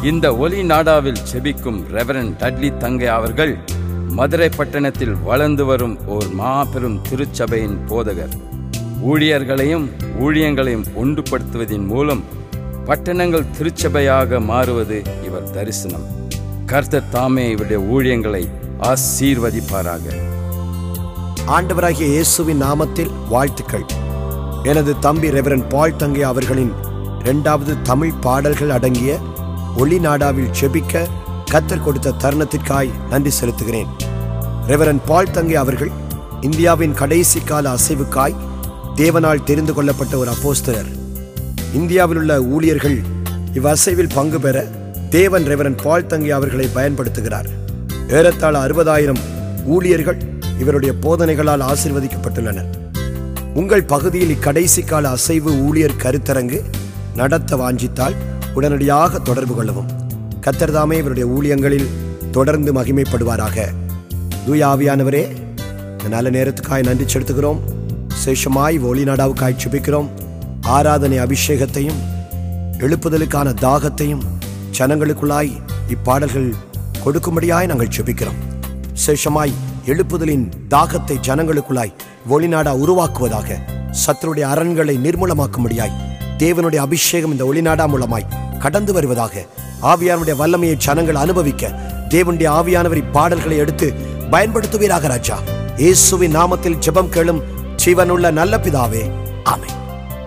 இந்த ஒலி நாடாவில் செபிக்கும் ரெவரன் டட்லி தங்கை அவர்கள் மதுரை பட்டணத்தில் வளர்ந்து வரும் ஓர் மாபெரும் திருச்சபையின் போதகர் ஊழியர்களையும் ஊழியங்களையும் ஒன்றுபடுத்துவதன் மூலம் பட்டணங்கள் திருச்சபையாக மாறுவது இவர் தரிசனம் கர்த்தர் தாமே இவருடைய ஊழியங்களை ஆசீர்வதிப்பாராக ஆண்டவராகிய இயேசுவின் நாமத்தில் வாழ்த்துக்கள் எனது தம்பி ரெவரன் பால் தங்கை அவர்களின் இரண்டாவது தமிழ் பாடல்கள் அடங்கிய ஒளி நாடாவில் செபிக்க கத்தர் கொடுத்த தருணத்திற்காய் நன்றி செலுத்துகிறேன் ரெவரன் பால் தங்கை அவர்கள் இந்தியாவின் கடைசி கால அசைவுக்காய் தேவனால் தெரிந்து கொள்ளப்பட்ட ஒரு அப்போஸ்தலர் இந்தியாவில் உள்ள ஊழியர்கள் இவ்வசைவில் பங்கு பெற தேவன் ரெவரன் பால் தங்கி அவர்களை பயன்படுத்துகிறார் ஏறத்தாழ அறுபதாயிரம் ஊழியர்கள் இவருடைய போதனைகளால் ஆசிர்வதிக்கப்பட்டுள்ளனர் உங்கள் பகுதியில் இக்கடைசி கால அசைவு ஊழியர் கருத்தரங்கு நடத்த வாஞ்சித்தால் உடனடியாக தொடர்பு கொள்ளவும் கத்தர்தாமே இவருடைய ஊழியங்களில் தொடர்ந்து மகிமைப்படுவாராக தூய ஆவியானவரே இந்த நல்ல நேரத்துக்காய் நன்றி செலுத்துகிறோம் சேஷமாய் ஒளிநாடாவுக்காய் சுபிக்கிறோம் ஆராதனை அபிஷேகத்தையும் எழுப்புதலுக்கான தாகத்தையும் ஜனங்களுக்குள்ளாய் இப்பாடல்கள் கொடுக்கும்படியாய் நாங்கள் செபிக்கிறோம் சேஷமாய் எழுப்புதலின் தாகத்தை ஜனங்களுக்குள்ளாய் ஒளிநாடா உருவாக்குவதாக சத்தருடைய அரண்களை நிர்மூலமாக்கும்படியாய் தேவனுடைய அபிஷேகம் இந்த ஒளிநாடா மூலமாய் கடந்து வருவதாக ஆவியானுடைய வல்லமையை ஜனங்கள் அனுபவிக்க தேவனுடைய ஆவியானவர் இப்பாடல்களை எடுத்து பயன்படுத்துவீராக ராஜா இயேசுவின் நாமத்தில் ஜெபம் கேளும் ஜீவனுள்ள நல்ல பிதாவே ஆமென்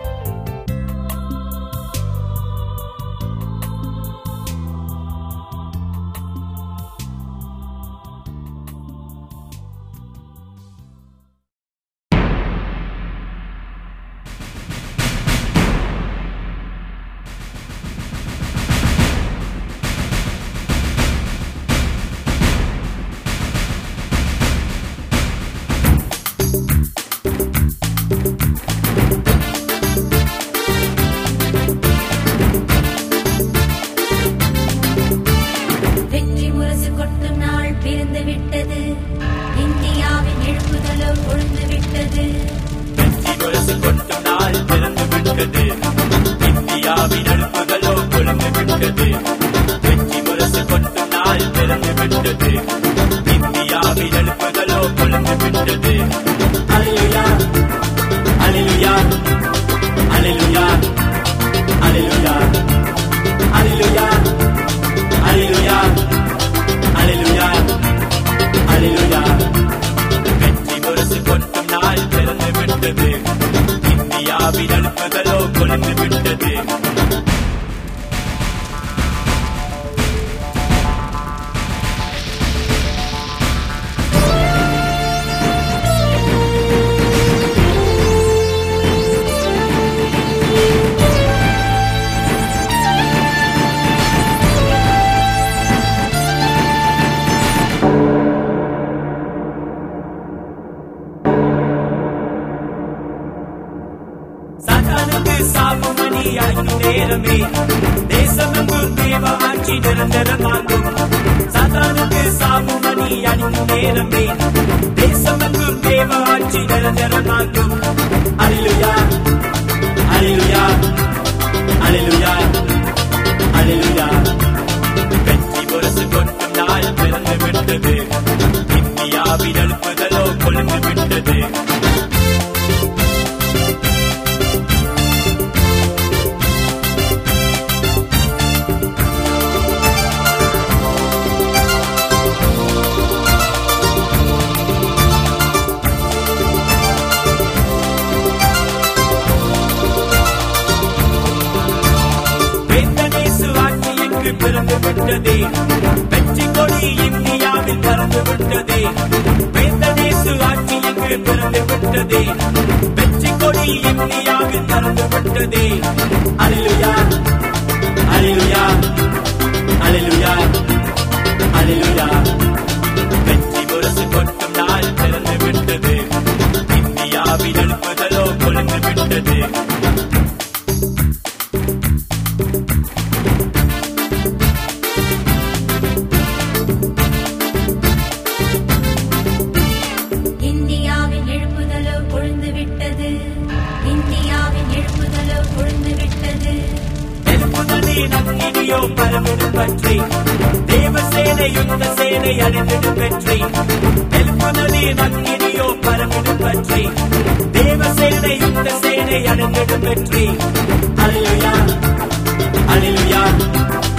வெற்றி முரசு கொட்டும் நாள் பிறந்து விட்டது இந்தியாவின் எழுப்புதலோ கொழுந்து விட்டது வெற்றி முரசு கொட்டும் நாள் பிறந்து விட்டது இந்தியாவின் அழுப்புகளோ கொழுந்து விட்டது வெற்றி முரசு கொட்டும் நாள் பிறந்து விட்டது இந்தியாவின் அழுப்புகளோ கொழுந்து விட்டது அலையுயா அலையுயா அலையுயா அலையுயா அலையுயா அலையுயா அலையுயா அலையுயா வெற்றி முரசு கொட்டும் நாள் பிறந்து விட்டது இந்தியாவின் அழுப்புகளோ கொழுந்து விட்டது சாத்தானுக்கு சாப்பு மணி ஆகும் நேரமே தேசமெங்கும் தேவ ஆட்சி நிரந்தரமாகும் சாத்தானுக்கு சாப்பு மணி அணிக்கும் நேரமே தேசமெங்கும் தேவ ஆட்சி நிரந்தரமாகும் அலிலுயா அலிலுயா அலிலுயா அலிலுயா வெற்றி முரசு கொட்டும் நாள் பிறந்து விட்டது இந்தியாவின் அழுப்புதலோ கொழுந்து விட்டது வேந்தனேசு ஆட்சி எங்கு பிறந்து விட்டதே வெற்றி கொடி இந்தியாவில் பறந்து விட்டதே வேந்தனேசு ஆட்சி எங்கு பிறந்து விட்டதே வெற்றி கொடி இந்தியாவில் பறந்து விட்டதே அலிலுயா அலிலுயா அலிலுயா அலிலுயா வெற்றி முரசு கொட்டும் நாள் பிறந்து விட்டது இந்தியாவின் எழுப்புதலோ கொழுந்து விட்டது இந்தியாவின் எழுப்புதலோ கொழுந்து விட்டது இந்தியாவின் எழுப்புதலோ கொழுந்து விட்டது எழுப்புதலே நதி நங்கினியோ பரவிடும் பற்றி தேவசேனை யுத்த சேனை அடைந்திடும் வெற்றி நெருப்பு நதி நங்கினியோ பரவிடும் பற்றி தேவசேனை யுத்த சேனை அடைந்திடும் வெற்றி அலிலுயா அலிலுயா